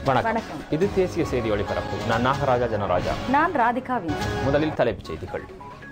வணக்கம் வணக்கம். இது தேசிய செய்தி ஒளிபரப்பு நான் நாகராஜா ஜனராஜா நான் ராதிகா வின்சன் முதலில் தலைப்புச் செய்திகள்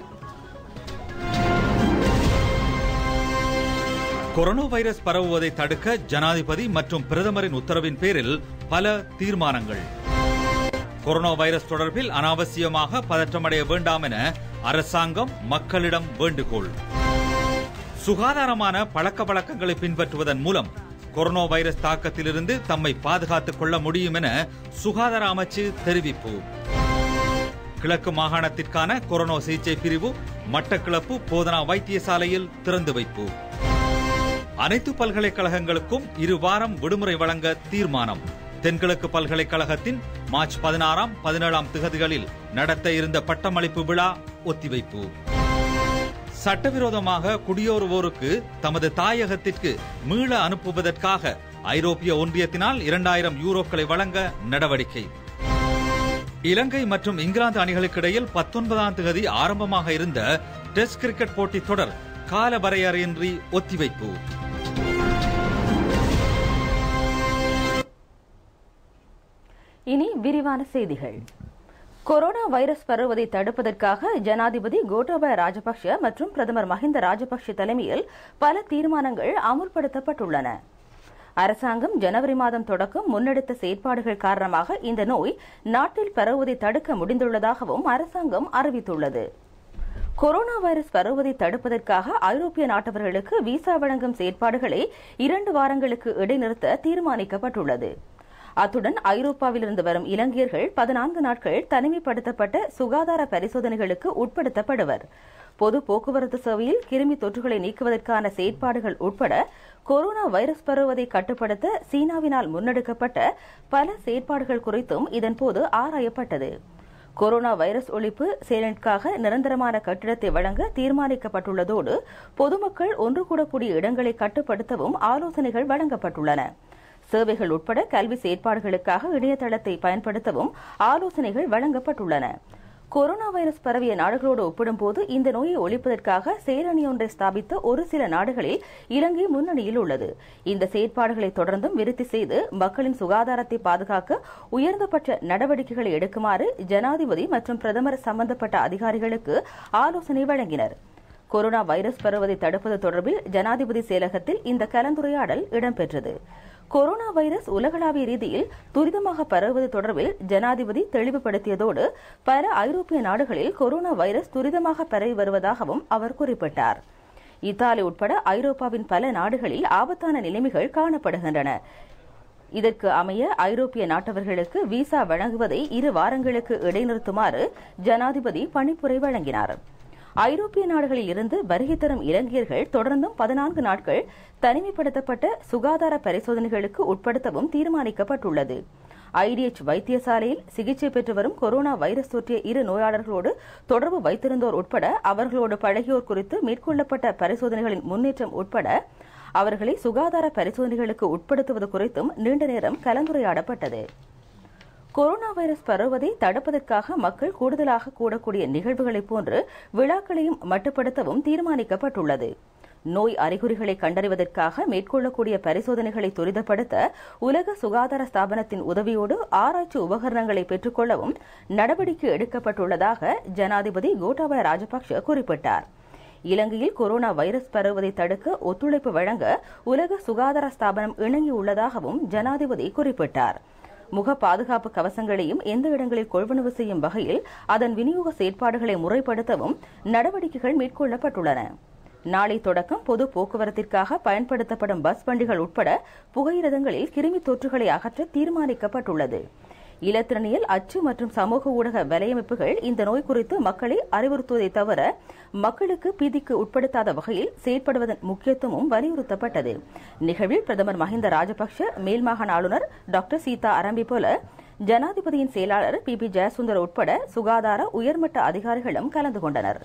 கொரோனா வைரஸ் பரவுவதை தடுக்க ஜனாதிபதி மற்றும் பிரதமரின் உத்தரவின் பேரில் பல தீர்மானங்கள் கொரோனா வைரஸ் தொடர்பில் அனாவசியமாக பதற்றமடைய வேண்டாம் என அரசாங்கம் மக்களிடம் வேண்டுகோள் சுகாதாரமான பழக்க வழக்கங்களை பின்பற்றுவதன் மூலம் கொரோனா வைரஸ் தாக்கத்திலிருந்து தம்மை பாதுகாத்துக் கொள்ள முடியும் என சுகாதார அமைச்சு தெரிவிப்பு கிழக்கு மாகாணத்திற்கான கொரோனா சிகிச்சை பிரிவு மட்டக்களப்பு போதனா வைத்தியசாலையில் திறந்து வைப்பு அனைத்து பல்கலைக்கழகங்களுக்கும் இரு வாரம் விடுமுறை வழங்க தீர்மானம் தென்கிழக்கு பல்கலைக்கழகத்தின் மார்ச் பதினாறாம் பதினேழாம் திகதிகளில் நடத்த இருந்த பட்டமளிப்பு விழா ஒத்திவைப்பு சட்டவிரோதமாக குடியேறுவோருக்கு தமது தாயகத்திற்கு மீள அனுப்புவதற்காக ஐரோப்பிய ஒன்றியத்தினால் இரண்டாயிரம் யூரோக்களை வழங்க நடவடிக்கை இலங்கை மற்றும் இங்கிலாந்து அணிகளுக்கிடையில் பத்தொன்பதாம் தேதி ஆரம்பமாக இருந்த டெஸ்ட் கிரிக்கெட் போட்டித் தொடர் கால வரையறையின்றி ஒத்திவைப்பு இனி விரிவான செய்திகள் கொரோனா வைரஸ் பரவுவதை தடுப்பதற்காக ஜனாதிபதி கோட்டாபய ராஜபக்ஷ மற்றும் பிரதமர் மஹிந்த ராஜபக்ஷ தலைமையில் பல தீர்மானங்கள் அமுல்படுத்தப்பட்டுள்ளன அரசாங்கம் ஜனவரி மாதம் தொடக்கம் முன்னெடுத்த செயற்பாடுகள் காரணமாக இந்த நோய் நாட்டில் பரவுவதை தடுக்க முடிந்துள்ளதாகவும் அரசாங்கம் அறிவித்துள்ளது கொரோனா வைரஸ் பரவுவதை தடுப்பதற்காக ஐரோப்பிய நாட்டவர்களுக்கு விசா வழங்கும் செயற்பாடுகளை இரண்டு வாரங்களுக்கு இடைநிறுத்த தீர்மானிக்கப்பட்டுள்ளது அத்துடன் ஐரோப்பாவிலிருந்து வரும் இலங்கையர்கள் பதினான்கு நாட்கள் தனிமைப்படுத்தப்பட்ட சுகாதார பரிசோதனைகளுக்கு உட்படுத்தப்படுவர் பொது போக்குவரத்து சேவையில் கிருமி தொற்றுகளை நீக்குவதற்கான செயற்பாடுகள் உட்பட கொரோனா வைரஸ் பரவுவதை கட்டுப்படுத்த சீனாவினால் முன்னெடுக்கப்பட்ட பல செயற்பாடுகள் குறித்தும் இதன்போது ஆராயப்பட்டது கொரோனா வைரஸ் ஒழிப்பு செயலிற்காக நிரந்தரமான கட்டிடத்தை வழங்க தீர்மானிக்கப்பட்டுள்ளதோடு பொதுமக்கள் ஒன்று கூடக்கூடிய இடங்களை கட்டுப்படுத்தவும் ஆலோசனைகள் வழங்கப்பட்டுள்ளன சேவைகள் உட்பட கல்வி செயற்பாடுகளுக்காக இணையதளத்தை பயன்படுத்தவும் ஆலோசனைகள் வழங்கப்பட்டுள்ளன கொரோனா வைரஸ் பரவிய நாடுகளோடு ஒப்பிடும்போது இந்த நோயை ஒழிப்பதற்காக செயலணி ஒன்றை ஸ்தாபித்த ஒரு சில நாடுகளில் இலங்கை முன்னணியில் உள்ளது இந்த செயற்பாடுகளை தொடர்ந்தும் விருத்தி செய்து மக்களின் சுகாதாரத்தை பாதுகாக்க உயர்ந்தபட்ச நடவடிக்கைகளை எடுக்குமாறு ஜனாதிபதி மற்றும் பிரதமர் சம்பந்தப்பட்ட அதிகாரிகளுக்கு ஆலோசனை வழங்கினர் கொரோனா வைரஸ் பரவுவதை தடுப்பது தொடர்பில் ஜனாதிபதி செயலகத்தில் இந்த கலந்துரையாடல் இடம்பெற்றது கொரோனா வைரஸ் உலகளாவிய ரீதியில் துரிதமாக பரவுவது தொடர்பில் ஜனாதிபதி தெளிவுபடுத்தியதோடு பல ஐரோப்பிய நாடுகளில் கொரோனா வைரஸ் துரிதமாக பரவி வருவதாகவும் அவர் குறிப்பிட்டார் இத்தாலி உட்பட ஐரோப்பாவின் பல நாடுகளில் ஆபத்தான நிலைமைகள் காணப்படுகின்றன இதற்கு அமைய ஐரோப்பிய நாட்டவர்களுக்கு விசா வழங்குவதை இரு வாரங்களுக்கு இடைநிறுத்துமாறு ஜனாதிபதி பணிப்புரை வழங்கினார் ஐரோப்பிய நாடுகளில் இருந்து வருகை தரும் இலங்கையர்கள் தொடர்ந்தும் பதினான்கு நாட்கள் தனிமைப்படுத்தப்பட்ட சுகாதார பரிசோதனைகளுக்கு உட்படுத்தவும் தீர்மானிக்கப்பட்டுள்ளது ஐடிஎச் வைத்தியசாலையில் சிகிச்சை பெற்று வரும் கொரோனா வைரஸ் தொற்றிய இரு நோயாளர்களோடு தொடர்பு வைத்திருந்தோர் உட்பட அவர்களோடு பழகியோர் குறித்து மேற்கொள்ளப்பட்ட பரிசோதனைகளின் முன்னேற்றம் உட்பட அவர்களை சுகாதார பரிசோதனைகளுக்கு உட்படுத்துவது குறித்தும் நீண்ட நேரம் கலந்துரையாடப்பட்டது கொரோனா வைரஸ் பரவுவதை தடுப்பதற்காக மக்கள் கூடுதலாக கூடக்கூடிய நிகழ்வுகளைப் போன்று விழாக்களையும் மட்டுப்படுத்தவும் தீர்மானிக்கப்பட்டுள்ளது நோய் அறிகுறிகளை கண்டறிவதற்காக மேற்கொள்ளக்கூடிய பரிசோதனைகளை துரிதப்படுத்த உலக சுகாதார ஸ்தாபனத்தின் உதவியோடு ஆராய்ச்சி உபகரணங்களை பெற்றுக்கொள்ளவும் நடவடிக்கை எடுக்கப்பட்டுள்ளதாக ஜனாதிபதி கோட்டாபய ராஜபக்ஷ குறிப்பிட்டார் இலங்கையில் கொரோனா வைரஸ் பரவுவதை தடுக்க ஒத்துழைப்பு வழங்க உலக சுகாதார ஸ்தாபனம் இணங்கியுள்ளதாகவும் ஜனாதிபதி குறிப்பிட்டார் முக பாதுகாப்பு கவசங்களையும் எந்த இடங்களில் கொள்வனவு செய்யும் வகையில் அதன் விநியோக செயற்பாடுகளை முறைப்படுத்தவும் நடவடிக்கைகள் மேற்கொள்ளப்பட்டுள்ளன நாளை தொடக்கம் பொது போக்குவரத்திற்காக பயன்படுத்தப்படும் பஸ் வண்டிகள் உட்பட புகையிரதங்களில் கிருமி தொற்றுகளை அகற்ற தீர்மானிக்கப்பட்டுள்ளது இலத்திரனியல் அச்சு மற்றும் சமூக ஊடக வலையமைப்புகள் இந்த நோய் குறித்து மக்களை அறிவுறுத்துவதை தவிர மக்களுக்கு பீதிக்கு உட்படுத்தாத வகையில் செயற்படுவதன் முக்கியத்துவமும் வலியுறுத்தப்பட்டது நிகழ்வில் பிரதமர் மஹிந்த ராஜபக்ஷ மேல்மாகாண ஆளுநர் டாக்டர் சீதா அரம்பி போல ஜனாதிபதியின் செயலாளர் பி பி ஜெயசுந்தர் உட்பட சுகாதார உயர்மட்ட அதிகாரிகளும் கலந்து கொண்டனர்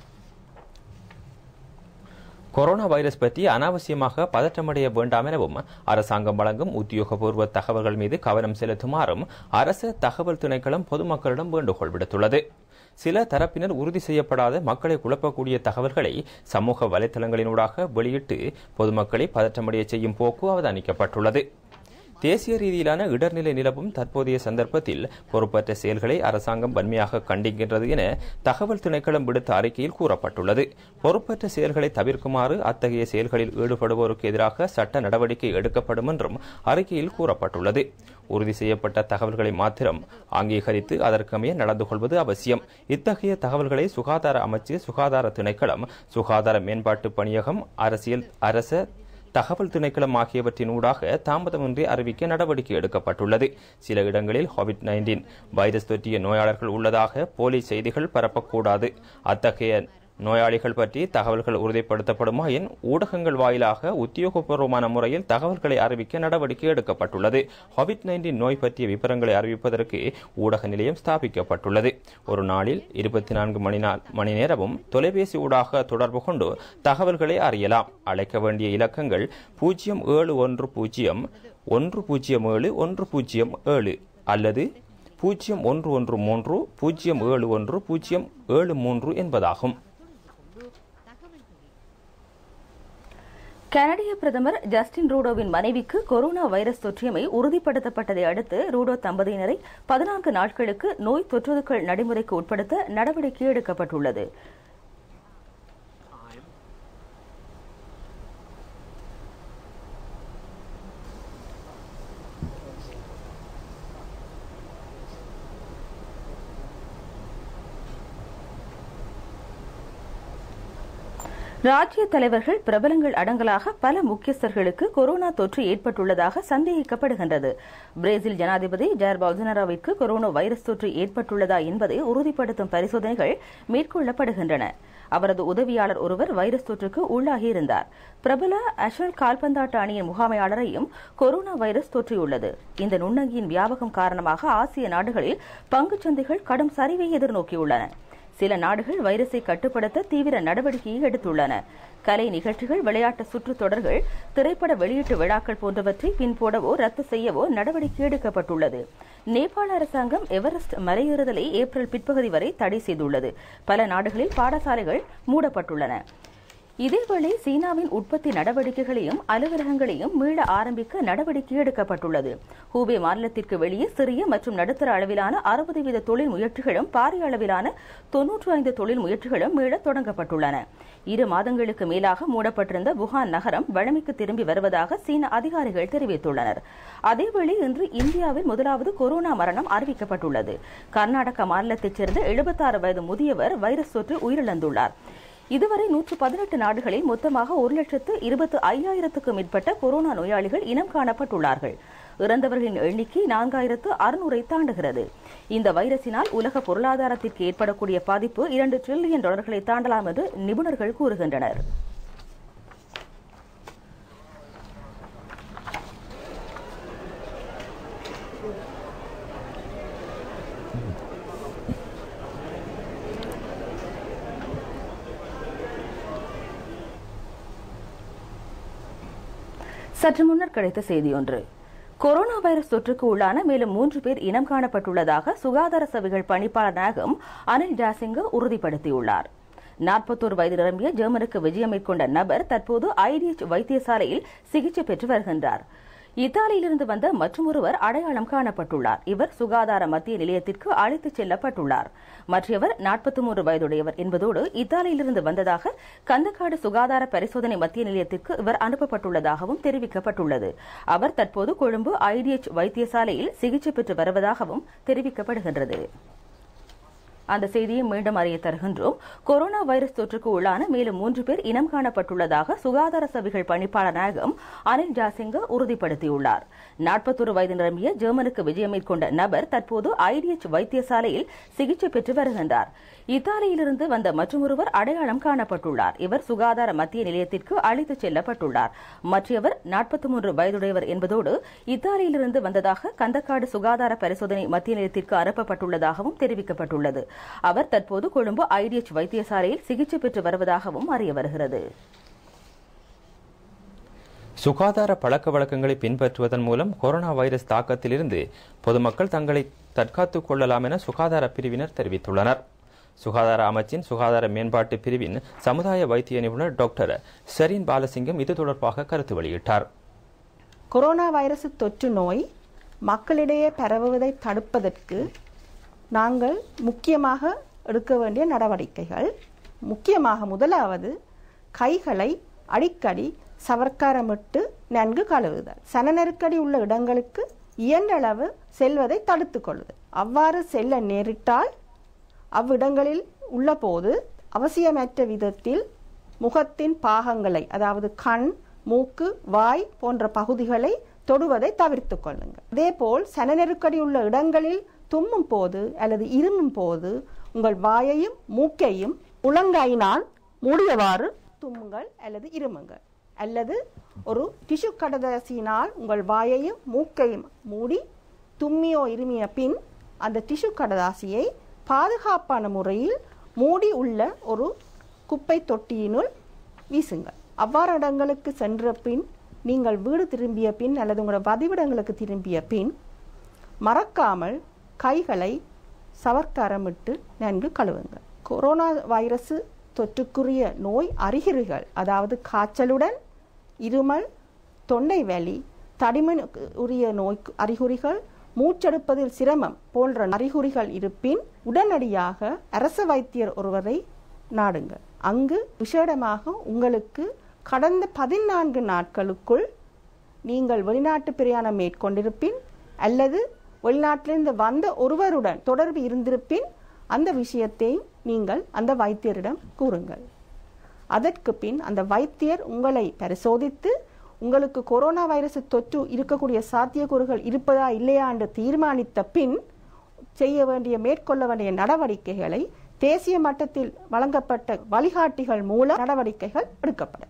கொரோனா வைரஸ் பற்றி அனாவசியமாக பதற்றமடைய வேண்டாம் எனவும் அரசாங்கம் வழங்கும் உத்தியோகபூர்வ தகவல்கள் மீது கவனம் செலுத்துமாறும் அரசு தகவல் திணைக்களம் பொதுமக்களிடம் வேண்டுகோள் விடுத்துள்ளது சில தரப்பினர் உறுதி செய்யப்படாத மக்களை குழப்பக்கூடிய தகவல்களை சமூக வலைதளங்களினூடாக வெளியிட்டு பொதுமக்களை பதற்றமடைய செய்யும் போக்கு அவதானிக்கப்பட்டுள்ளது தேசிய ரீதியிலான இடர்நிலை நிலவும் தற்போதைய சந்தர்ப்பத்தில் பொறுப்பற்ற செயல்களை அரசாங்கம் வன்மையாக கண்டிக்கின்றது என தகவல் திணைக்களம் விடுத்த அறிக்கையில் கூறப்பட்டுள்ளது பொறுப்பற்ற செயல்களை தவிர்க்குமாறு அத்தகைய செயல்களில் ஈடுபடுவோருக்கு எதிராக சட்ட நடவடிக்கை எடுக்கப்படும் என்றும் அறிக்கையில் கூறப்பட்டுள்ளது உறுதி செய்யப்பட்ட தகவல்களை மாத்திரம் அங்கீகரித்து அதற்கமைய நடந்து கொள்வது அவசியம் இத்தகைய தகவல்களை சுகாதார அமைச்சு சுகாதார திணைக்களம் சுகாதார மேம்பாட்டு பணியகம் அரசியல் அரச தகவல் திணைக்களம் ஆகியவற்றின் ஊடாக தாமதமின்றி அறிவிக்க நடவடிக்கை எடுக்கப்பட்டுள்ளது சில இடங்களில் கோவிட் நைன்டீன் வைரஸ் தொற்றிய நோயாளர்கள் உள்ளதாக போலி செய்திகள் பரப்பக்கூடாது அத்தகைய நோயாளிகள் பற்றி தகவல்கள் உறுதிப்படுத்தப்படுமாயின் ஊடகங்கள் வாயிலாக உத்தியோகபூர்வமான முறையில் தகவல்களை அறிவிக்க நடவடிக்கை எடுக்கப்பட்டுள்ளது கோவிட் நைன்டீன் நோய் பற்றிய விவரங்களை அறிவிப்பதற்கு ஊடக நிலையம் ஸ்தாபிக்கப்பட்டுள்ளது ஒரு நாளில் இருபத்தி நான்கு மணி நா- மணி நேரமும் தொலைபேசி ஊடாக தொடர்பு கொண்டு தகவல்களை அறியலாம் அழைக்க வேண்டிய இலக்கங்கள் பூஜ்ஜியம் ஏழு ஒன்று பூஜ்ஜியம் ஒன்று பூஜ்ஜியம் ஏழு ஒன்று பூஜ்ஜியம் ஏழு அல்லது பூஜ்ஜியம் ஒன்று ஒன்று மூன்று பூஜ்ஜியம் ஏழு ஒன்று பூஜ்ஜியம் ஏழு மூன்று என்பதாகும் கனடிய பிரதமர் ஜஸ்டின் ரூடோவின் மனைவிக்கு கொரோனா வைரஸ் தொற்றியமை உறுதிப்படுத்தப்பட்டதை அடுத்து ரூடோ தம்பதியினரை பதினான்கு நாட்களுக்கு நோய் தொற்றுதல் நடைமுறைக்கு உட்படுத்த நடவடிக்கை எடுக்கப்பட்டுள்ளது ராஜ்ய தலைவர்கள் பிரபலங்கள் அடங்கலாக பல முக்கியஸ்தர்களுக்கு கொரோனா தொற்று ஏற்பட்டுள்ளதாக சந்தேகிக்கப்படுகின்றது பிரேசில் ஜனாதிபதி ஜார் பால்சனராவிற்கு கொரோனா வைரஸ் தொற்று ஏற்பட்டுள்ளதா என்பதை உறுதிப்படுத்தும் பரிசோதனைகள் மேற்கொள்ளப்படுகின்றன அவரது உதவியாளர் ஒருவர் வைரஸ் தொற்றுக்கு உள்ளாகியிருந்தார் பிரபல அஷல் கால்பந்தாட்ட அணியின் முகாமையாளரையும் கொரோனா வைரஸ் தொற்றியுள்ளது இந்த நுண்ணங்கியின் வியாபகம் காரணமாக ஆசிய நாடுகளில் பங்குச் சந்தைகள் கடும் சரிவை எதிர்நோக்கியுள்ளன சில நாடுகள் வைரஸை கட்டுப்படுத்த தீவிர நடவடிக்கையை எடுத்துள்ளன கலை நிகழ்ச்சிகள் விளையாட்டு சுற்றுத் தொடர்கள் திரைப்பட வெளியீட்டு விழாக்கள் போன்றவற்றை பின்போடவோ ரத்து செய்யவோ நடவடிக்கை எடுக்கப்பட்டுள்ளது நேபாள அரசாங்கம் எவரெஸ்ட் மலையேறுதலை ஏப்ரல் பிற்பகுதி வரை தடை செய்துள்ளது பல நாடுகளில் பாடசாலைகள் மூடப்பட்டுள்ளன இதேவேளை சீனாவின் உற்பத்தி நடவடிக்கைகளையும் அலுவலகங்களையும் மீள ஆரம்பிக்க நடவடிக்கை எடுக்கப்பட்டுள்ளது ஹூபே மாநிலத்திற்கு வெளியே சிறிய மற்றும் நடுத்தர அளவிலான அறுபது வீத தொழில் முயற்சிகளும் பாரிய அளவிலான தொன்னூற்று ஐந்து தொழில் முயற்சிகளும் மீள தொடங்கப்பட்டுள்ளன இரு மாதங்களுக்கு மேலாக மூடப்பட்டிருந்த வுஹான் நகரம் வழமைக்கு திரும்பி வருவதாக சீன அதிகாரிகள் தெரிவித்துள்ளனர் அதேவேளை இன்று இந்தியாவில் முதலாவது கொரோனா மரணம் அறிவிக்கப்பட்டுள்ளது கர்நாடக மாநிலத்தைச் சேர்ந்த எழுபத்தாறு வயது முதியவர் வைரஸ் தொற்று உயிரிழந்துள்ளார் இதுவரை நூற்று பதினெட்டு நாடுகளில் மொத்தமாக ஒரு லட்சத்து இருபத்து ஐயாயிரத்துக்கும் மேற்பட்ட கொரோனா நோயாளிகள் இனம் காணப்பட்டுள்ளார்கள் இறந்தவர்களின் எண்ணிக்கை நான்காயிரத்து அறுநூறை தாண்டுகிறது இந்த வைரஸினால் உலக பொருளாதாரத்திற்கு ஏற்படக்கூடிய பாதிப்பு இரண்டு டிரில்லியன் டாலர்களை தாண்டலாம் என்று நிபுணர்கள் கூறுகின்றனர் சற்று முன்னர் கிடைத்த செய்தி ஒன்று கொரோனா வைரஸ் தொற்றுக்கு உள்ளான மேலும் மூன்று பேர் இனம் காணப்பட்டுள்ளதாக சுகாதார சபைகள் பணிப்பாளர் நாயகம் அனில் ஜாசிங்க உறுதிப்படுத்தியுள்ளார் நாற்பத்தோரு வயது நிரம்பிய ஜெர்மனுக்கு விஜயம் மேற்கொண்ட நபர் தற்போது ஐடிஎச் வைத்தியசாலையில் சிகிச்சை பெற்று வருகின்றார் இத்தாலியிலிருந்து வந்த மற்றொருவர் அடையாளம் காணப்பட்டுள்ளார் இவர் சுகாதார மத்திய நிலையத்திற்கு அழைத்துச் செல்லப்பட்டுள்ளார் மற்றவர் நாற்பத்தி மூன்று வயதுடையவர் என்பதோடு இத்தாலியிலிருந்து வந்ததாக கந்தக்காடு சுகாதார பரிசோதனை மத்திய நிலையத்திற்கு இவர் அனுப்பப்பட்டுள்ளதாகவும் தெரிவிக்கப்பட்டுள்ளது அவர் தற்போது கொழும்பு ஐடிஎச் வைத்தியசாலையில் சிகிச்சை பெற்று வருவதாகவும் தெரிவிக்கப்படுகின்றது அந்த செய்தியை மீண்டும் அறிய தருகின்றோம் கொரோனா வைரஸ் தொற்றுக்கு உள்ளான மேலும் மூன்று பேர் இனம் காணப்பட்டுள்ளதாக சுகாதார சபைகள் பணிப்பாளர் நாயகம் அனில் ஜாசிங்க உறுதிப்படுத்தியுள்ளார் நாற்பத்தொரு வயது நிரம்பிய ஜெர்மனுக்கு விஜயம் மேற்கொண்ட நபர் தற்போது ஐடிஎச் வைத்தியசாலையில் சிகிச்சை பெற்று வருகின்றார் இத்தாலியிலிருந்து வந்த மற்றொருவர் அடையாளம் காணப்பட்டுள்ளார் இவர் சுகாதார மத்திய நிலையத்திற்கு அழைத்துச் செல்லப்பட்டுள்ளார் மற்றவர் நாற்பத்தி மூன்று வயதுடையவர் என்பதோடு இத்தாலியிலிருந்து வந்ததாக கந்தக்காடு சுகாதார பரிசோதனை மத்திய நிலையத்திற்கு அனுப்பப்பட்டுள்ளதாகவும் தெரிவிக்கப்பட்டுள்ளது அவர் தற்போது கொழும்பு ஐடிஎச் வைத்தியசாலையில் சிகிச்சை பெற்று வருவதாகவும் அறிய வருகிறது சுகாதார பழக்க வழக்கங்களை பின்பற்றுவதன் மூலம் கொரோனா வைரஸ் தாக்கத்திலிருந்து பொதுமக்கள் தங்களை தற்காத்துக் கொள்ளலாம் என சுகாதார பிரிவினர் தெரிவித்துள்ளனர் சுகாதார அமைச்சின் சுகாதார மேம்பாட்டு பிரிவின் சமுதாய வைத்திய நிபுணர் டாக்டர் ஷரீன் பாலசிங்கம் இது தொடர்பாக கருத்து வெளியிட்டார் கொரோனா வைரஸ் தொற்று நோய் மக்களிடையே பரவுவதை தடுப்பதற்கு நாங்கள் முக்கியமாக எடுக்க வேண்டிய நடவடிக்கைகள் முக்கியமாக முதலாவது கைகளை அடிக்கடி சவர்க்காரமிட்டு நன்கு கழுவுதல் சன நெருக்கடி உள்ள இடங்களுக்கு இயன்றளவு செல்வதை தடுத்துக் கொள்ளுதல் அவ்வாறு செல்ல நேரிட்டால் அவ்விடங்களில் உள்ளபோது அவசியமற்ற விதத்தில் முகத்தின் பாகங்களை அதாவது கண் மூக்கு வாய் போன்ற பகுதிகளை தொடுவதை தவிர்த்துக் கொள்ளுங்கள் அதேபோல் சன நெருக்கடி உள்ள இடங்களில் தும்மும் போது அல்லது இருமும் போது உங்கள் வாயையும் மூக்கையும் முழங்கையினால் மூடியவாறு தும்முங்கள் அல்லது இருமுங்கள் அல்லது ஒரு டிஷ்யூ கடதாசியினால் உங்கள் வாயையும் மூக்கையும் மூடி தும்மியோ இருமிய பின் அந்த டிஷ்யூ கடதாசியை பாதுகாப்பான முறையில் மூடி உள்ள ஒரு குப்பை தொட்டியினுள் வீசுங்கள் அவ்வாறு இடங்களுக்கு சென்ற பின் நீங்கள் வீடு திரும்பிய பின் அல்லது உங்களோட பதிவிடங்களுக்கு திரும்பிய பின் மறக்காமல் கைகளை சவர்க்கரமிட்டு நன்கு கழுவுங்கள் கொரோனா வைரஸ் தொற்றுக்குரிய நோய் அறிகுறிகள் அதாவது காய்ச்சலுடன் இருமல் தொண்டை வலி தடிமன் உரிய நோய் அறிகுறிகள் மூச்செடுப்பதில் சிரமம் போன்ற அறிகுறிகள் இருப்பின் உடனடியாக அரச வைத்தியர் ஒருவரை நாடுங்கள் அங்கு விசேடமாக உங்களுக்கு கடந்த பதினான்கு நாட்களுக்குள் நீங்கள் வெளிநாட்டு பிரயாணம் மேற்கொண்டிருப்பின் அல்லது வெளிநாட்டிலிருந்து வந்த ஒருவருடன் தொடர்பு இருந்திருப்பின் அந்த விஷயத்தை நீங்கள் அந்த வைத்தியரிடம் கூறுங்கள் அதற்கு பின் அந்த வைத்தியர் உங்களை பரிசோதித்து உங்களுக்கு கொரோனா வைரஸ் தொற்று இருக்கக்கூடிய சாத்தியக்கூறுகள் இருப்பதா இல்லையா என்று தீர்மானித்த பின் செய்ய வேண்டிய மேற்கொள்ள வேண்டிய நடவடிக்கைகளை தேசிய மட்டத்தில் வழங்கப்பட்ட வழிகாட்டிகள் மூலம் நடவடிக்கைகள் எடுக்கப்படும்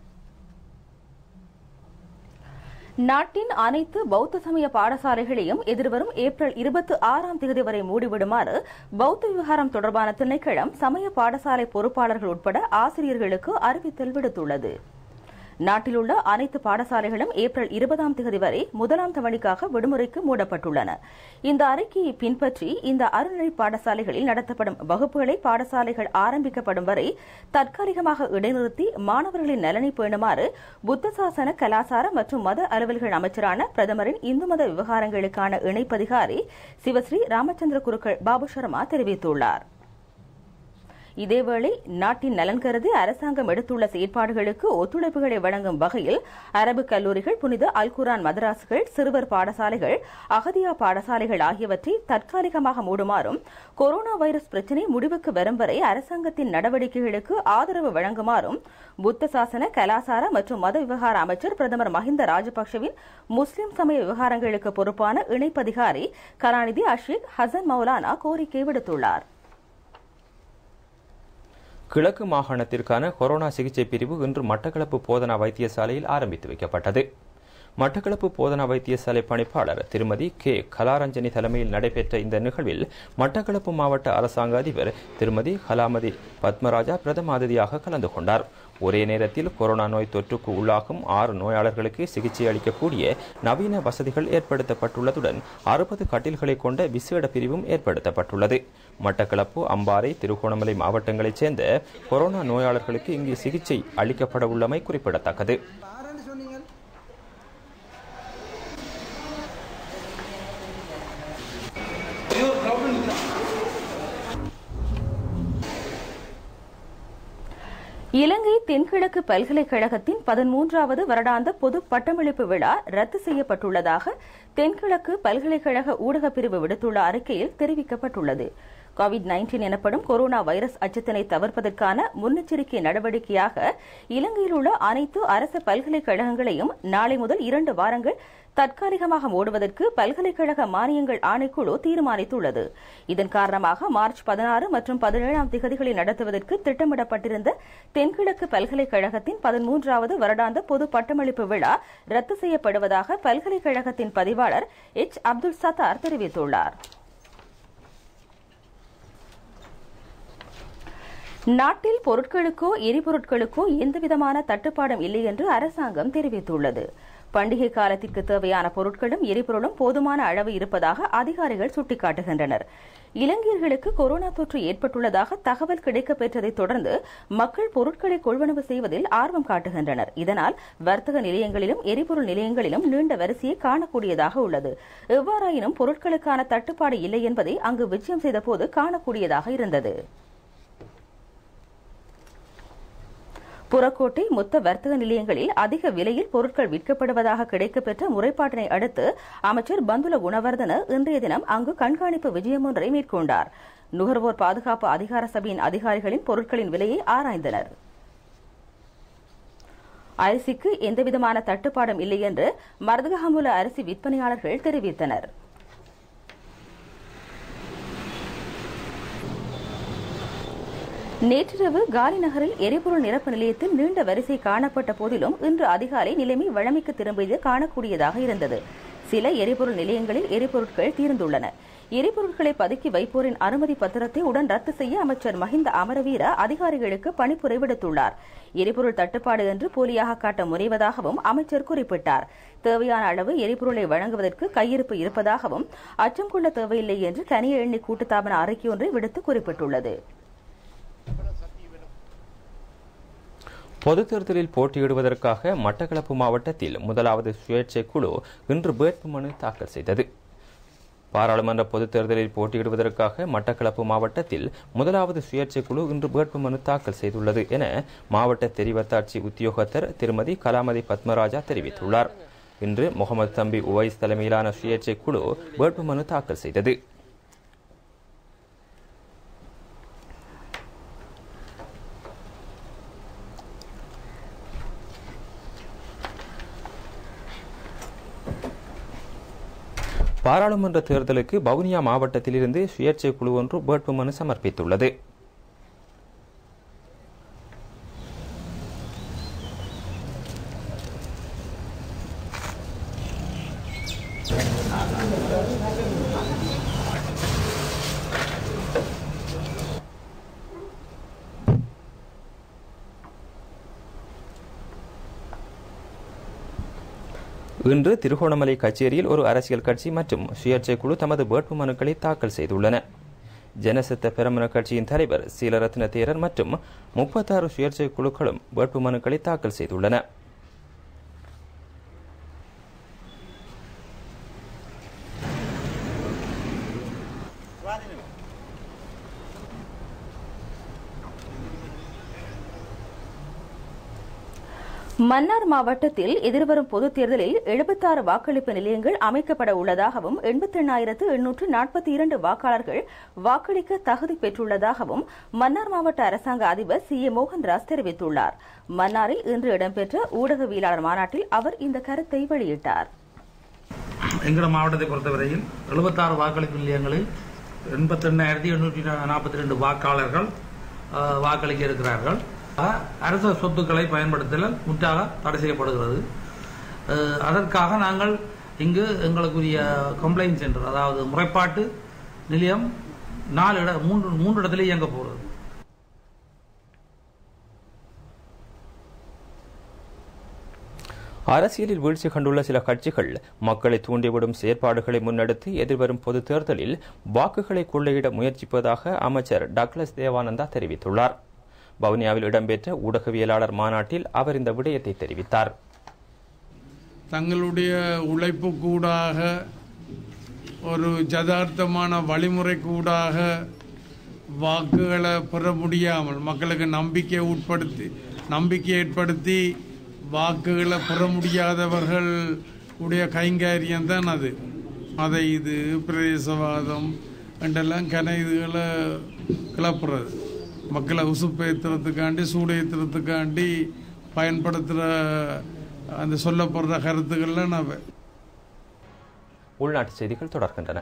நாட்டின் அனைத்து பௌத்த சமய பாடசாலைகளையும் எதிர்வரும் ஏப்ரல் இருபத்தி ஆறாம் தேதி வரை மூடிவிடுமாறு பௌத்த விவகாரம் தொடர்பான திணைக்களம் சமய பாடசாலை பொறுப்பாளர்கள் உட்பட ஆசிரியர்களுக்கு அறிவித்தல் விடுத்துள்ளது நாட்டில் உள்ள அனைத்து பாடசாலைகளும் ஏப்ரல் இருபதாம் தேதி வரை முதலாம் தவணைக்காக விடுமுறைக்கு மூடப்பட்டுள்ளன இந்த அறிக்கையை பின்பற்றி இந்த அறநிலை பாடசாலைகளில் நடத்தப்படும் வகுப்புகளை பாடசாலைகள் ஆரம்பிக்கப்படும் வரை தற்காலிகமாக இடைநிறுத்தி மாணவர்களின் நலனை பேணுமாறு புத்த சாசன கலாசார மற்றும் மத அலுவல்கள் அமைச்சரான பிரதமரின் இந்து மத விவகாரங்களுக்கான இணைப்பதிகாரி சிவஸ்ரீ ராமச்சந்திர குருக்கள் பாபு சர்மா தெரிவித்துள்ளார் இதேவேளை நாட்டின் நலன் கருதி அரசாங்கம் எடுத்துள்ள செயற்பாடுகளுக்கு ஒத்துழைப்புகளை வழங்கும் வகையில் அரபு கல்லூரிகள் புனித அல்குரான் மதராசுகள் சிறுவர் பாடசாலைகள் அகதியா பாடசாலைகள் ஆகியவற்றை தற்காலிகமாக மூடுமாறும் கொரோனா வைரஸ் பிரச்சினை முடிவுக்கு வரும் வரை அரசாங்கத்தின் நடவடிக்கைகளுக்கு ஆதரவு வழங்குமாறும் புத்த சாசன கலாசார மற்றும் மத விவகார அமைச்சர் பிரதமர் மஹிந்த ராஜபக்சவின் முஸ்லிம் சமய விவகாரங்களுக்கு பொறுப்பான இணைப்பதிகாரி கலாநிதி அஷிக் ஹசன் மௌலானா கோரிக்கை விடுத்துள்ளார் கிழக்கு மாகாணத்திற்கான கொரோனா சிகிச்சை பிரிவு இன்று மட்டக்களப்பு போதனா வைத்தியசாலையில் ஆரம்பித்து வைக்கப்பட்டது மட்டக்களப்பு போதனா வைத்தியசாலை பணிப்பாளர் திருமதி கே கலாரஞ்சனி தலைமையில் நடைபெற்ற இந்த நிகழ்வில் மட்டக்களப்பு மாவட்ட அரசாங்க அதிபர் திருமதி கலாமதி பத்மராஜா பிரதம அதிதியாக கலந்து கொண்டார் ஒரே நேரத்தில் கொரோனா நோய் தொற்றுக்கு உள்ளாகும் ஆறு நோயாளர்களுக்கு சிகிச்சை அளிக்கக்கூடிய நவீன வசதிகள் ஏற்படுத்தப்பட்டுள்ளதுடன் அறுபது கட்டில்களை கொண்ட விசேட பிரிவும் ஏற்படுத்தப்பட்டுள்ளது மட்டக்களப்பு அம்பாறை திருகோணமலை மாவட்டங்களைச் சேர்ந்த கொரோனா நோயாளர்களுக்கு இங்கு சிகிச்சை அளிக்கப்பட உள்ளமை குறிப்பிடத்தக்கது இலங்கை தென்கிழக்கு பல்கலைக்கழகத்தின் பதிமூன்றாவது வருடாந்த பொது பட்டமளிப்பு விழா ரத்து செய்யப்பட்டுள்ளதாக தென்கிழக்கு பல்கலைக்கழக ஊடகப் பிரிவு விடுத்துள்ள அறிக்கையில் தெரிவிக்கப்பட்டுள்ளது கோவிட் நைன்டீன் எனப்படும் கொரோனா வைரஸ் அச்சத்தினை தவிர்ப்பதற்கான முன்னெச்சரிக்கை நடவடிக்கையாக இலங்கையில் உள்ள அனைத்து அரசு பல்கலைக்கழகங்களையும் நாளை முதல் இரண்டு வாரங்கள் தற்காலிகமாக மூடுவதற்கு பல்கலைக்கழக மானியங்கள் ஆணைக்குழு தீர்மானித்துள்ளது இதன் காரணமாக மார்ச் பதினாறு மற்றும் பதினேழாம் திகதிகளை நடத்துவதற்கு திட்டமிடப்பட்டிருந்த தென்கிழக்கு பல்கலைக்கழகத்தின் பதிமூன்றாவது வருடாந்த பொது பட்டமளிப்பு விழா ரத்து செய்யப்படுவதாக பல்கலைக்கழகத்தின் பதிவாளர் எச் அப்துல் சத்தார் தெரிவித்துள்ளார் நாட்டில் பொருட்களுக்கோ எரிபொருட்களுக்கோ எந்தவிதமான தட்டுப்பாடும் இல்லை என்று அரசாங்கம் தெரிவித்துள்ளது பண்டிகை காலத்திற்கு தேவையான பொருட்களும் எரிபொருளும் போதுமான அளவு இருப்பதாக அதிகாரிகள் சுட்டிக்காட்டுகின்றனர் இலங்கையர்களுக்கு கொரோனா தொற்று ஏற்பட்டுள்ளதாக தகவல் கிடைக்கப்பெற்றதைத் தொடர்ந்து மக்கள் பொருட்களை கொள்வனவு செய்வதில் ஆர்வம் காட்டுகின்றனர் இதனால் வர்த்தக நிலையங்களிலும் எரிபொருள் நிலையங்களிலும் நீண்ட வரிசையை காணக்கூடியதாக உள்ளது எவ்வாறாயினும் பொருட்களுக்கான தட்டுப்பாடு இல்லை என்பதை அங்கு விஜயம் செய்தபோது காணக்கூடியதாக இருந்தது புறக்கோட்டை மொத்த வர்த்தக நிலையங்களில் அதிக விலையில் பொருட்கள் விற்கப்படுவதாக கிடைக்கப்பெற்ற முறைப்பாட்டினை அடுத்து அமைச்சர் பந்துல குணவர்தன இன்றைய தினம் அங்கு கண்காணிப்பு விஜயம் ஒன்றை மேற்கொண்டார் நுகர்வோர் பாதுகாப்பு அதிகார சபையின் அதிகாரிகளின் பொருட்களின் விலையை ஆராய்ந்தனர் அரிசிக்கு எந்தவிதமான தட்டுப்பாடும் இல்லை என்று மருதகமுல அரிசி விற்பனையாளர்கள் தெரிவித்தனர் நேற்றிரவு காலி நகரில் எரிபொருள் நிரப்பு நிலையத்தில் நீண்ட வரிசை காணப்பட்ட போதிலும் இன்று அதிகாலை நிலைமை வழமைக்கு திரும்பியது காணக்கூடியதாக இருந்தது சில எரிபொருள் நிலையங்களில் எரிபொருட்கள் தீர்ந்துள்ளன எரிபொருட்களை பதுக்கி வைப்போரின் அனுமதி பத்திரத்தை உடன் ரத்து செய்ய அமைச்சர் மஹிந்த அமரவீர அதிகாரிகளுக்கு பணிப்புரை விடுத்துள்ளார் எரிபொருள் தட்டுப்பாடு என்று போலியாக காட்ட முனைவதாகவும் அமைச்சர் குறிப்பிட்டார் தேவையான அளவு எரிபொருளை வழங்குவதற்கு கையிருப்பு இருப்பதாகவும் அச்சம் கொள்ள தேவையில்லை என்று கனிய எண்ணெய் கூட்டுத்தாபன அறிக்கை ஒன்றை விடுத்து குறிப்பிட்டுள்ளது பொதுத் தேர்தலில் போட்டியிடுவதற்காக மட்டக்களப்பு மாவட்டத்தில் முதலாவது சுயேட்சை குழு இன்று வேட்புமனு தாக்கல் செய்தது பாராளுமன்ற பொதுத் தேர்தலில் போட்டியிடுவதற்காக மட்டக்களப்பு மாவட்டத்தில் முதலாவது சுயேட்சை குழு இன்று வேட்புமனு தாக்கல் செய்துள்ளது என மாவட்ட தெரிவத்தாட்சி உத்தியோகத்தர் திருமதி கலாமதி பத்மராஜா தெரிவித்துள்ளார் இன்று முகமது தம்பி உவைஸ் தலைமையிலான சுயேட்சை குழு வேட்புமனு தாக்கல் செய்தது பாராளுமன்ற தேர்தலுக்கு வவுனியா மாவட்டத்திலிருந்து சுயேட்சை குழு ஒன்று வேட்புமனு சமர்ப்பித்துள்ளது இன்று திருகோணமலை கச்சேரியில் ஒரு அரசியல் கட்சி மற்றும் சுயேட்சை குழு தமது வேட்புமனுக்களை தாக்கல் செய்துள்ளன ஜனசத்த பெரமுன கட்சியின் தலைவர் சீலரத்ன தேரர் மற்றும் முப்பத்தாறு சுயேட்சை குழுக்களும் வேட்புமனுக்களை தாக்கல் செய்துள்ளன மன்னார் மாவட்டத்தில் எதிர்வரும் பொதுத் தேர்தலில் எழுபத்தாறு வாக்களிப்பு நிலையங்கள் அமைக்கப்பட உள்ளதாகவும் எண்பத்தெண்ணாயிரத்து எண்ணூற்று நாற்பத்தி இரண்டு வாக்காளர்கள் வாக்களிக்க தகுதி பெற்றுள்ளதாகவும் மன்னார் மாவட்ட அரசாங்க அதிபர் சி ஏ மோகன்ராஜ் தெரிவித்துள்ளார் மன்னாரில் இன்று இடம்பெற்ற ஊடகவியலாளர் மாநாட்டில் அவர் இந்த கருத்தை வெளியிட்டார் எங்கள மாவட்டத்தை பொறுத்தவரையில் எழுபத்தாறு வாக்களிப்பு நிலையங்களில் எண்பத்தெண்ணாயிரத்தி எண்ணூற்றி நாற்பத்தி ரெண்டு வாக்காளர்கள் அஹ், வாக்களிக்க இருக்கிறார்கள் அஹ், அரச சொத்துக்களை பயன்படுத்தல் முற்றாக தடை செய்யப்படுகிறது அஹ், அதற்காக நாங்கள் இங்கு எங்களுக்குரிய கம்ப்ளைண்ட் சென்டர் அதாவது முறைப்பாட்டு நிலையம் நாலு இட மூன்று மூன்று இடத்துல இயங்க போகிறது அரசியலில் வீழ்ச்சி கண்டுள்ள சில கட்சிகள் மக்களை தூண்டிவிடும் செயற்பாடுகளை முன்னெடுத்து எதிர்வரும் பொது தேர்தலில் வாக்குகளை கொள்ளையிட முயற்சிப்பதாக அமைச்சர் டக்ளஸ் தேவானந்தா தெரிவித்துள்ளார் வவுனியாவில் இடம்பெற்ற ஊடகவியலாளர் மாநாட்டில் அவர் இந்த விடயத்தை தெரிவித்தார் தங்களுடைய உழைப்பு கூடாக ஒரு ஜதார்த்தமான வழிமுறை கூடாக வாக்குகளை பெற முடியாமல் மக்களுக்கு நம்பிக்கை உட்படுத்தி நம்பிக்கை ஏற்படுத்தி வாக்குகளை பெற முடியாதவர்கள் உடைய கைங்காரியம் தான் அது அதை இது பிரதேசவாதம் என்றெல்லாம் கன இதுகளை கிளப்புறது மக்களை உசுப்பேற்றுறதுக்காண்டி சூடேற்றுறதுக்காண்டி பயன்படுத்துகிற அந்த சொல்லப்படுற கருத்துக்கள்லாம் நான் உள்நாட்டு செய்திகள் தொடர்கின்றன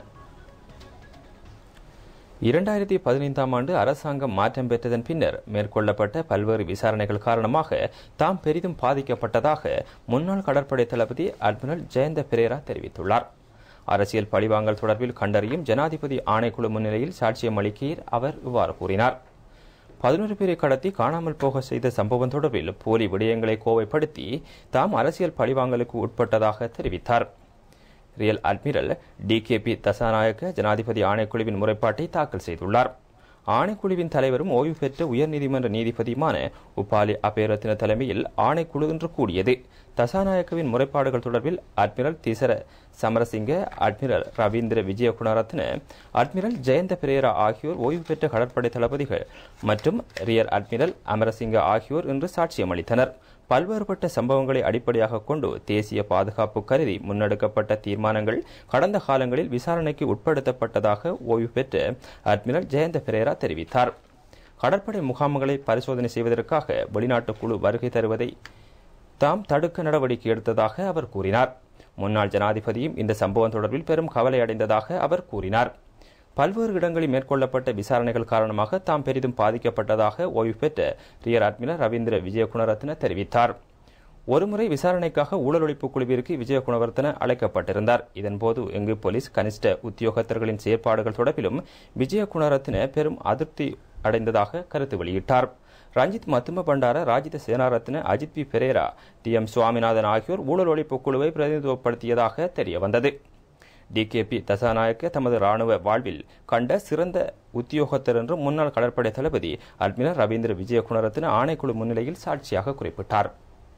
இரண்டாயிரத்தி பதினைந்தாம் ஆண்டு அரசாங்கம் மாற்றம் பெற்றதன் பின்னர் மேற்கொள்ளப்பட்ட பல்வேறு விசாரணைகள் காரணமாக தாம் பெரிதும் பாதிக்கப்பட்டதாக முன்னாள் கடற்படை தளபதி அட்மிரல் ஜெயந்த பிரேரா தெரிவித்துள்ளார் அரசியல் பழிவாங்கல் தொடர்பில் கண்டறியும் ஜனாதிபதி ஆணைக்குழு முன்னிலையில் சாட்சியம் அளிக்கையில் அவர் இவ்வாறு கூறினார் பதினோரு பேரை கடத்தி காணாமல் போக செய்த சம்பவம் தொடர்பில் போலி விடயங்களை கோவைப்படுத்தி தாம் அரசியல் பழிவாங்கலுக்கு உட்பட்டதாக தெரிவித்தார் ரியல் அட்மிரல் டிகேபி தசாநாயக்க ஜனாதிபதி ஆணைக்குழுவின் முறைப்பாட்டை தாக்கல் செய்துள்ளார் ஆணைக்குழுவின் தலைவரும் ஓய்வு பெற்ற உயர்நீதிமன்ற நீதிபதியுமான உபாலி அபேரத்தின தலைமையில் ஆணைக்குழு இன்று கூடியது தசாநாயக்கவின் முறைப்பாடுகள் தொடர்பில் admiral Thisara Samarasinghe admiral Ravindra Wijegunaratne admiral Jayantha Perera ஆகியோர் ஓய்வு பெற்ற கடற்படை தளபதிகள் மற்றும் ரியர் அட்மிரல் அமரசிங்க ஆகியோர் இன்று சாட்சியம் அளித்தனர் பல்வேறுபட்ட சம்பவங்களை அடிப்படையாக கொண்டு தேசிய பாதுகாப்பு கருதி முன்னெடுக்கப்பட்ட தீர்மானங்கள் கடந்த காலங்களில் விசாரணைக்கு உட்படுத்தப்பட்டதாக ஓய்வு பெற்ற அட்மிரல் ஜெயந்த பிரேரா தெரிவித்தார் கடற்படை முகாம்களை பரிசோதனை செய்வதற்காக வெளிநாட்டு குழு வருகை தருவதை தாம் தடுக்க நடவடிக்கை எடுத்ததாக அவர் கூறினார் முன்னாள் ஜனாதிபதியும் இந்த சம்பவம் தொடர்பில் பெரும் கவலை அடைந்ததாக அவர் கூறினார் பல்வேறு இடங்களில் மேற்கொள்ளப்பட்ட விசாரணைகள் காரணமாக தாம் பெரிதும் பாதிக்கப்பட்டதாக ஓய்வு பெற்ற ரியர் அட்மிரல் ரவீந்திர விஜயகுணரத்ன தெரிவித்தார் ஒருமுறை விசாரணைக்காக ஊழல் ஒழிப்பு குழுவிற்கு விஜயகுணவர்த்தன அழைக்கப்பட்டிருந்தார் இதன்போது இங்கு போலீஸ் கனிஷ்ட உத்தியோகத்தர்களின் செயற்பாடுகள் தொடர்பிலும் விஜயகுணரத்ன பெரும் அதிருப்தி அடைந்ததாக கருத்து வெளியிட்டார் Ranjith Maddumma Bandara Rajitha Senaratne Ajith P Perera D M Swaminathan ஆகியோர் ஊழல் ஒழிப்பு குழுவை பிரதிநிதித்துவப்படுத்தியதாக தெரியவந்தது டிகேபி தசாநாயக்க தமது ராணுவ வாழ்வில் கண்ட சிறந்த உத்தியோகத்தர் என்று முன்னாள் கடற்படை தளபதி அட்மிரல் ரவீந்திர விஜயகுணரத்ன ஆணைக்குழு முன்னிலையில் சாட்சியாக குறிப்பிட்டார்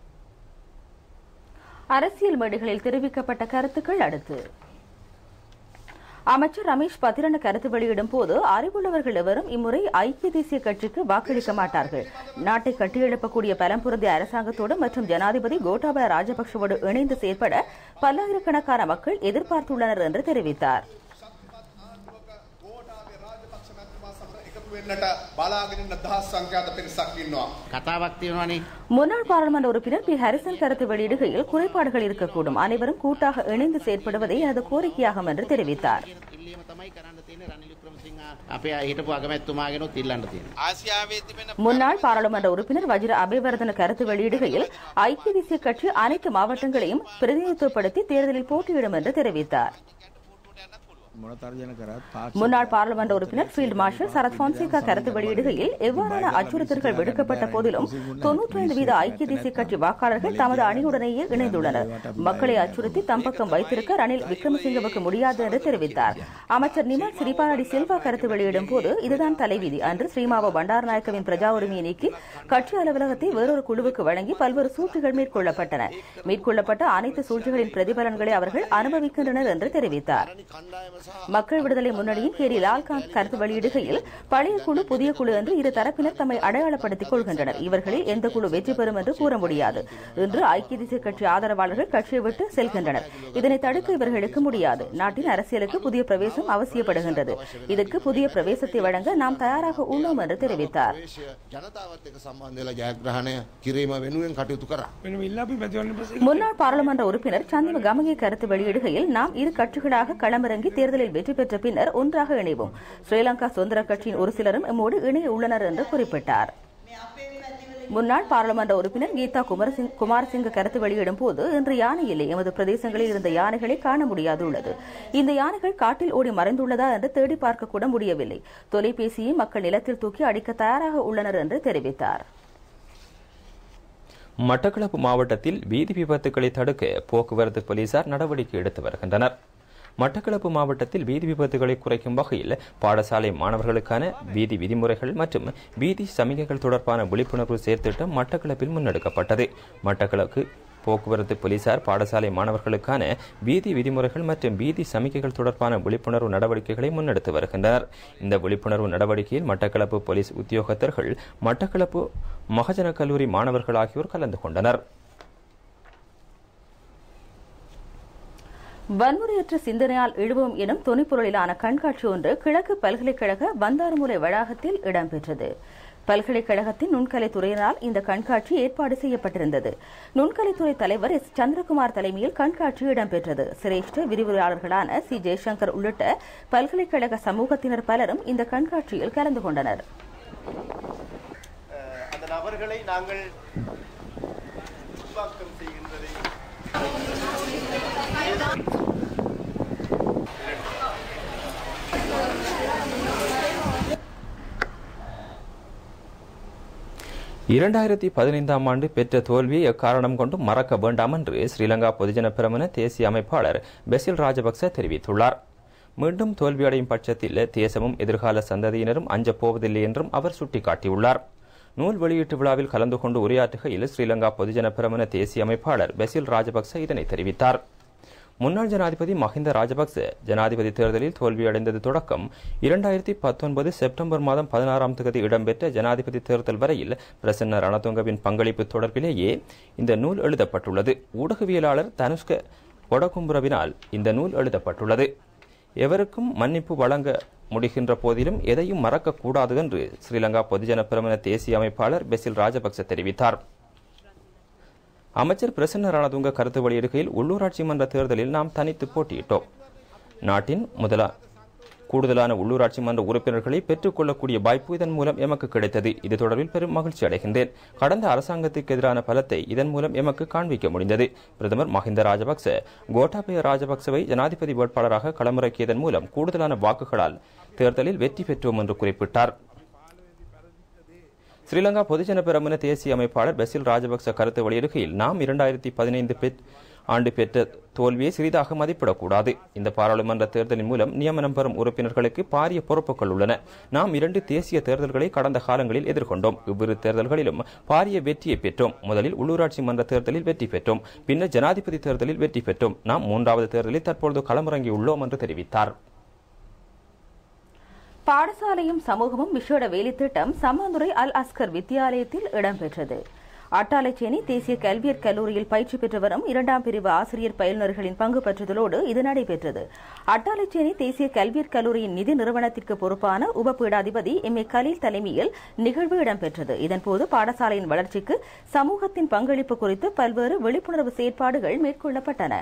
அரசியல் மேடைகளில் தெரிவிக்கப்பட்ட கருத்துக்கள் அடுத்து அமைச்சர் ரமேஷ் பத்திரன கருத்து வெளியிடும் போது அறிவுள்ளவர்கள் எவரும் இம்முறை ஐக்கிய தேசிய கட்சிக்கு வாக்களிக்க மாட்டார்கள் நாட்டை கட்டியெழுப்பக்கூடிய பலம் பொருந்திய அரசாங்கத்தோடு மற்றும் ஜனாதிபதி கோட்டாபய ராஜபக்சவோடு இணைந்து செயற்பட பல்லாயிரக்கணக்கான மக்கள் எதிர்பார்த்துள்ளனர் என்று தெரிவித்தார் වෙන්නට බලාගෙන ඉන්න දහස් සංඛ්‍යාත පිරිසක් ඉන්නවා. කතාවක් තියෙනවානේ முன்னாள் பாராளுமன்ற உறுப்பினர் பி ஹரிசன் கருத்து வெளியிடுகையில் குறைபாடுகள் இருக்கக்கூடும் அனைவரும் கூட்டாக இணைந்து செயற்படுவதே எனது கோரிக்கையாகும் என்று தெரிவித்தார் ඉල්ලීම තමයි කරන්න තියෙන්නේ රනිල් වික්‍රමසිංහ අපේ හිටපු අගමැතිතුමාගෙනුත් ඉල්ලන්න තියෙනවා. ආසියාවේ තිබෙන முன்னாள் பாராளுமன்ற உறுப்பினர் வஜ்ர அபேவர்தன கருத்து வெளியிடுகையில் ஐக்கிய தேசிய கட்சி அனைத்து மாவட்டங்களையும் பிரதிநிதித்துவப்படுத்தி தேர்தலில் போட்டியிடும் என்று தெரிவித்தார் முன்னாள் பாராளுமன்ற உறுப்பினர் ஃபீல்ட் மார்ஷல் சரத் பான்சேகா கருத்து வெளியிடுகையில் எவ்வாறான அச்சுறுத்தல்கள் விடுக்கப்பட்ட போதிலும் தொன்னூற்றி ஐந்து வீத ஐக்கிய தேசிய கட்சி வாக்காளர்கள் தமது அணியுடனேயே இணைந்துள்ளனர் மக்களை அச்சுறுத்தி தம் பக்கம் வைத்திருக்க ரணில் விக்ரமசிங்கவுக்கு முடியாது என்று தெரிவித்தார் அமைச்சர் நிமல் சிறிபாலடி சில்வா கருத்து வெளியிடும் போது இதுதான் தலைவிதி அன்று ஸ்ரீமாவோ பண்டாரநாயக்கவின் பிரஜா உரிமையை நீக்கி கட்சி அலுவலகத்தை வேறொரு குழுவுக்கு வழங்கி பல்வேறு சூழ்ச்சிகள் மேற்கொள்ளப்பட்டன மேற்கொள்ளப்பட்ட அனைத்து சூழ்ச்சிகளின் பிரதிபலன்களை அவர்கள் அனுபவிக்கின்றனர் என்று தெரிவித்தார் மக்கள் விடுதலை முன்னணியின் கேரி லால்காந்த் கருத்து வெளியிடுகையில் பழைய குழு புதிய குழு என்று இரு தரப்பினர் தம்மை அடையாளப்படுத்திக் கொள்கின்றனர் இவர்களில் எந்த குழு வெற்றி பெறும் என்று கூற முடியாது இன்று ஐக்கிய தேசிய கட்சி ஆதரவாளர்கள் கட்சியை விட்டு செல்கின்றனர் இதனை தடுக்க இவர்களுக்கு முடியாது நாட்டின் அரசியலுக்கு புதிய பிரவேசம் அவசியப்படுகின்றது இதற்கு புதிய பிரவேசத்தை வழங்க நாம் தயாராக உள்ளோம் என்று தெரிவித்தார் ජනතාවත් එක සම්බන්ධලා ජයග්‍රහණය කිරීම වෙනුවෙන් කටයුතු කරා. முன்னாள் பாராளுமன்ற உறுப்பினர் சந்திம கமகே கருத்து வெளியிடுகையில் நாம் இரு கட்சிகளாக களமிறங்கி தேர்தலில் வெற்றி பெற்ற பின்னர் ஒன்றாக இணைவோம் ஸ்ரீலங்கா சுதந்திர கட்சியின் ஒரு சிலரும் எம்மோடு இணைய உள்ளனர் என்று குறிப்பிட்டார் முன்னாள் பாராளுமன்ற உறுப்பினர் கீதா குமரசிங் குமாரசிங்க கருத்து வெளியிடும் போது இன்று யானை இல்லை எமது பிரதேசங்களில் இருந்த யானைகளை காண முடியாது உள்ளது இந்த யானைகள் காட்டில் ஓடி மறைந்துள்ளதா என்று தேடி பார்க்க கூட முடியவில்லை தொலைபேசியை மக்கள் நிலத்தில் தூக்கி அடிக்க தயாராக உள்ளனர் என்று தெரிவித்தார் மட்டக்களப்பு மாவட்டத்தில் வீதி விபத்துக்களை தடுக்க போக்குவரத்து போலீசார் நடவடிக்கை எடுத்து வருகின்றனர் மட்டக்களப்பு மாவட்டத்தில் வீதி விபத்துகளை குறைக்கும் வகையில் பாடசாலை மாணவர்களுக்கான வீதி விதிமுறைகள் மற்றும் வீதி சமிகைகள் தொடர்பான விழிப்புணர்வு செயற்திட்டம் மட்டக்களப்பில் முன்னெடுக்கப்பட்டது மட்டக்களப்பு போக்குவரத்து போலீசார் பாடசாலை மாணவர்களுக்கான வீதி விதிமுறைகள் மற்றும் வீதி சமிக்கைகள் தொடர்பான விழிப்புணர்வு நடவடிக்கைகளை முன்னெடுத்து வருகின்றனர் இந்த விழிப்புணர்வு நடவடிக்கையில் மட்டக்களப்பு போலீஸ் உத்தியோகத்தர்கள் மட்டக்களப்பு மகஜன கல்லூரி மாணவர்கள் ஆகியோர் கலந்து கொண்டனர் வன்முறையற்ற சிந்தனையால் எழுவோம் எனும் துணைப்பொருளிலான கண்காட்சி ஒன்று கிழக்கு பல்கலைக்கழக வந்தாறுமுறை வளாகத்தில் இடம்பெற்றது பல்கலைக்கழகத்தின் நுண்கலைத்துறையினால் இந்த கண்காட்சி ஏற்பாடு செய்யப்பட்டிருந்தது நுண்கலைத்துறை தலைவர் எஸ் சந்திரகுமார் தலைமையில் கண்காட்சி இடம்பெற்றது சிரேஷ்ட விரிவுரையாளர்களான சி ஜெய்சங்கர் உள்ளிட்ட பல்கலைக்கழக சமூகத்தினர் பலரும் இந்த கண்காட்சியில் கலந்து கொண்டனர் அந்த நபர்களை நாங்கள் உருவாக்கம் செய்கின்றதை இரண்டாயிரத்தி பதினைந்தாம் ஆண்டு பெற்ற தோல்வியை எக்காரணம் கொண்டும் மறக்க வேண்டாம் என்று ஸ்ரீலங்கா பொதுஜன பிரமுன தேசிய அமைப்பாளர் பெசில் ராஜபக்ச தெரிவித்துள்ளார் மீண்டும் தோல்வியடையும் பட்சத்தில் தேசமும் எதிர்கால சந்ததியினரும் அஞ்சப் போவதில்லை என்றும் அவர் சுட்டிக்காட்டியுள்ளார் நூல் வெளியீட்டு விழாவில் கலந்து கொண்டு உரையாற்றுகையில் ஸ்ரீலங்கா பொதுஜன பிரமுன தேசிய அமைப்பாளர் பெசில் ராஜபக்ச இதனை தெரிவித்தார் முன்னாள் ஜனாதிபதி மஹிந்த ராஜபக்ச ஜனாதிபதி தேர்தலில் தோல்வியடைந்தது தொடக்கம் இரண்டாயிரத்தி பத்தொன்பது செப்டம்பர் மாதம் பதினாறாம் தேதி இடம்பெற்ற ஜனாதிபதி தேர்தல் வரையில் பிரசன்ன ரணதுங்கவின் பங்களிப்பு தொடர்பிலேயே இந்த நூல் எழுதப்பட்டுள்ளது ஊடகவியலாளர் தனுஷ்க கொடகும்புரவினால் இந்த நூல் எழுதப்பட்டுள்ளது எவருக்கும் மன்னிப்பு வழங்க முடிகின்ற போதிலும் எதையும் மறக்கக்கூடாது என்று ஸ்ரீலங்கா பொதுஜன பிரமுன தேசிய அமைப்பாளர் பெசில் ராஜபக்ச தெரிவித்தார் அமைச்சர் பிரசன்ன ரணதுங்க கருத்து வெளியிடுகையில் உள்ளூராட்சி மன்ற தேர்தலில் நாம் தனித்து போட்டியிட்டோம் நாட்டின் முதலா கூடுதலான உள்ளூராட்சி மன்ற உறுப்பினர்களை பெற்றுக்கொள்ளக்கூடிய வாய்ப்பு இதன் மூலம் எமக்கு கிடைத்தது இது தொடர்பில் பெரும் மகிழ்ச்சி அடைகின்றேன் கடந்த அரசாங்கத்துக்கு எதிரான பலத்தை இதன் மூலம் எமக்கு காண்பிக்க முடிந்தது பிரதமர் மஹிந்த ராஜபக்ச கோட்டாபய ராஜபக்சவை ஜனாதிபதி வேட்பாளராக களமிறக்கியதன் மூலம் கூடுதலான வாக்குகளால் தேர்தலில் வெற்றி பெற்றோம் என்று குறிப்பிட்டார் ஸ்ரீலங்கா பொதுஜன பெரமுன தேசிய அமைப்பாளர் பெசில் ராஜபக்ச கருத்து வெளியிடுகையில் நாம் இரண்டாயிரத்தி பதினைந்து ஆண்டு பெற்ற தோல்வியை சிறிதாக மதிப்பிடக்கூடாது இந்த பாராளுமன்ற தேர்தலின் மூலம் நியமனம் பெறும் உறுப்பினர்களுக்கு பாரிய பொறுப்புகள் உள்ளன நாம் இரண்டு தேசிய தேர்தல்களை கடந்த காலங்களில் எதிர்கொண்டோம் இவ்விரு தேர்தல்களிலும் பாரிய வெற்றியை பெற்றோம் முதலில் உள்ளூராட்சி மன்ற தேர்தலில் வெற்றி பெற்றோம் பின்னர் ஜனாதிபதி தேர்தலில் வெற்றி பெற்றோம் நாம் மூன்றாவது தேர்தலில் தற்பொழுது களமிறங்கியுள்ளோம் என்று தெரிவித்தார் பாடசாலையும் சமூகமும் விஷேட வேலைத்திட்டம் சம்மாந்துறை அல் அஸ்கர் வித்தியாலயத்தில் இடம்பெற்றது அட்டாளைச்சேனி தேசிய கல்வியற் கல்லூரியில் பயிற்சி பெற்று வரும் இரண்டாம் பிரிவு ஆசிரியர் பயிலுநர்களின் பங்கு பெற்றதோடு இது நடைபெற்றது அட்டாளைச்சேனி தேசிய கல்வியற் கல்லூரியின் நிதி நிறுவனத்திற்கு பொறுப்பான உபபீடாதிபதி எம் ஏ கலீல் தலைமையில் நிகழ்வு இடம்பெற்றது இதன்போது பாடசாலையின் வளர்ச்சிக்கு சமூகத்தின் பங்களிப்பு குறித்து பல்வேறு விழிப்புணர்வு செயற்பாடுகள் மேற்கொள்ளப்பட்டன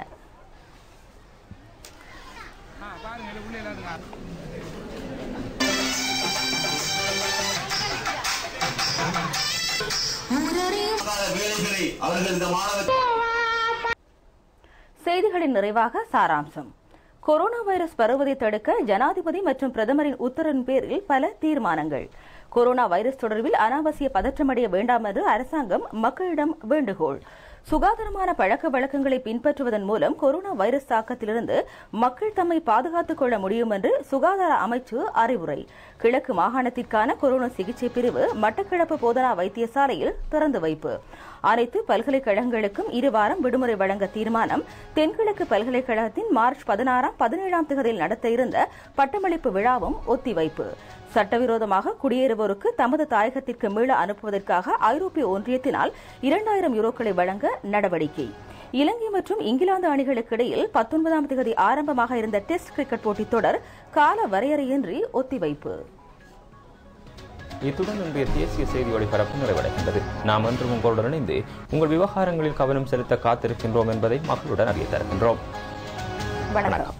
வேலைகளை அவர்கள் இந்த மாணவர் செய்திகளின் நிறைவாக சாராம்சம் கொரோனா வைரஸ் பரவுவதை தடுக்க ஜனாதிபதி மற்றும் பிரதமரின் உத்தரவின் பேரில் பல தீர்மானங்கள் கொரோனா வைரஸ் தொடர்பில் அனாவசிய பதற்றமடைய வேண்டாம் என்று அரசாங்கம் மக்களிடம் வேண்டுகோள் சுகாதாரமான பழக்க வழக்கங்களை பின்பற்றுவதன் மூலம் கொரோனா வைரஸ் தாக்கத்திலிருந்து மக்கள் தம்மை பாதுகாத்துக் கொள்ள முடியும் என்று சுகாதார அமைச்சு அறிவுரை கிழக்கு மாகாணத்திற்கான கொரோனா சிகிச்சை பிரிவு மட்டக்களப்பு போதனா வைத்தியசாலையில் திறந்து வைப்பு அனைத்து பல்கலைக்கழகங்களுக்கும் இருவாரம் விடுமுறை வழங்க தீர்மானம் தென்கிழக்கு பல்கலைக்கழகத்தின் மார்ச் பதினாறாம் பதினேழாம் தேதியில் நடத்த இருந்த பட்டமளிப்பு விழாவும் ஒத்திவைப்பு சட்டவிரோதமாக குடியேறுவோருக்கு தமது தாயகத்திற்கு மீள அனுப்புவதற்காக ஐரோப்பிய ஒன்றியத்தினால் இரண்டாயிரம் யூரோக்களை வழங்க நடவடிக்கை இலங்கை மற்றும் இங்கிலாந்து அணிகளுக்கு இடையில் பத்தொன்பதாம் தேதி ஆரம்பமாக இருந்த டெஸ்ட் கிரிக்கெட் போட்டித் தொடர் கால வரையறையின்றி ஒத்திவைப்பு இத்துடன் இன்றைய தேசிய செய்தி ஒளிபரப்பு நிறைவடைகின்றது நாம் இன்று உங்களுடன் இணைந்து உங்கள் விவகாரங்களில் கவனம் செலுத்த காத்திருக்கின்றோம் என்பதை மக்களுடன் அறிய தருகின்றோம் வணக்கம்